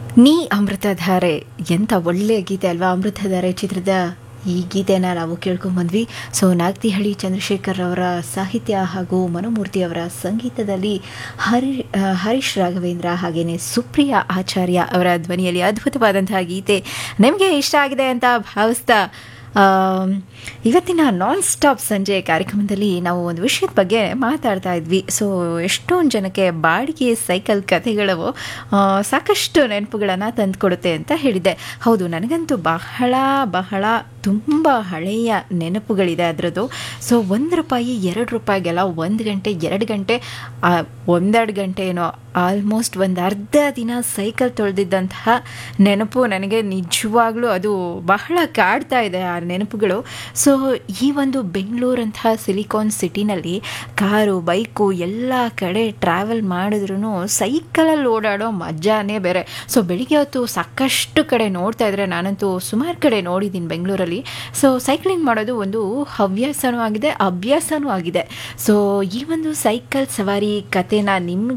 ನೀ ಅಮೃತಧಾರೆ ಎಂಥ ಒಳ್ಳೆಯ ಗೀತೆ ಅಲ್ವಾ ಅಮೃತಧಾರೆ ಚಿತ್ರದ ಈ ಗೀತೆನ ನಾವು ಕೇಳ್ಕೊಂಬಂದ್ವಿ ಸೊ ನಾಗ್ತಿಹಳ್ಳಿ ಚಂದ್ರಶೇಖರ್ ಅವರ ಸಾಹಿತ್ಯ ಹಾಗೂ ಮನೋಮೂರ್ತಿ ಅವರ ಸಂಗೀತದಲ್ಲಿ ಹರಿ ಆ, ಹರೀಶ್ ರಾಘವೇಂದ್ರ ಹಾಗೆಯೇ ಸುಪ್ರಿಯಾ ಆಚಾರ್ಯ ಅವರ ಧ್ವನಿಯಲ್ಲಿ ಅದ್ಭುತವಾದಂತಹ ಗೀತೆ ನಿಮಗೆ ಇಷ್ಟ ಆಗಿದೆ ಅಂತ ಭಾವಿಸ್ತಾ ಆಮ್, ಇವತ್ತಿನ ನಾನ್ ಸ್ಟಾಪ್ ಸಂಜೆ ಕಾರ್ಯಕ್ರಮದಲ್ಲಿ ನಾವು ಒಂದು ವಿಷಯದ ಬಗ್ಗೆ ಮಾತಾಡ್ತಾ ಇದ್ವಿ ಸೊ ಎಷ್ಟೊಂದು ಜನಕ್ಕೆ ಬಾಡಿಗೆ ಸೈಕಲ್ ಕಥೆಗಳು ಆ, ಸಾಕಷ್ಟು ನೆನಪುಗಳನ್ನು ತಂದುಕೊಡುತ್ತೆ ಅಂತ ಹೇಳಿದ್ದೆ ಹೌದು ನನಗಂತೂ ಬಹಳ ಬಹಳ ತುಂಬ ಹಳೆಯ ನೆನಪುಗಳಿದೆ ಅದರದ್ದು ಸೊ ಒಂದು ರೂಪಾಯಿ ಎರಡು ರೂಪಾಯಿಗೆಲ್ಲ ಒಂದು ಗಂಟೆ ಎರಡು ಗಂಟೆ ಆ, ಒಂದೆರಡು ಗಂಟೆ ಏನೋ ಆಲ್ಮೋಸ್ಟ್ ಒಂದು ಅರ್ಧ ದಿನ ಸೈಕಲ್ ತೊಳೆದಿದ್ದಂತಹ ನೆನಪು ನನಗೆ ನಿಜವಾಗ್ಲೂ ಅದು ಬಹಳ ಕಾಡ್ತಾ ಇದೆ ಆ ನೆನಪುಗಳು ಸೊ ಈ ಒಂದು ಬೆಂಗಳೂರಂತಹ ಸಿಲಿಕಾನ್ ಸಿಟಿನಲ್ಲಿ ಕಾರು ಬೈಕು ಎಲ್ಲ ಕಡೆ ಟ್ರಾವೆಲ್ ಮಾಡಿದ್ರೂ ಸೈಕಲಲ್ಲಿ ಓಡಾಡೋ ಮಜಾನೇ ಬೇರೆ ಸೊ ಬೆಳಿಗ್ಗೆ ಹೊತ್ತು ಸಾಕಷ್ಟು ಕಡೆ ನೋಡ್ತಾ ಇದ್ರೆ ನಾನಂತೂ ಸುಮಾರು ಕಡೆ ನೋಡಿದ್ದೀನಿ ಬೆಂಗಳೂರಲ್ಲಿ ಸೊ ಸೈಕ್ಲಿಂಗ್ ಮಾಡೋದು ಒಂದು ಹವ್ಯಾಸನೂ ಆಗಿದೆ ಅಭ್ಯಾಸನೂ ಆಗಿದೆ ಸೊ ಈ ಒಂದು ಸೈಕಲ್ ಸವಾರಿ ಕಥೆನ ನಿಮ್ಗೆ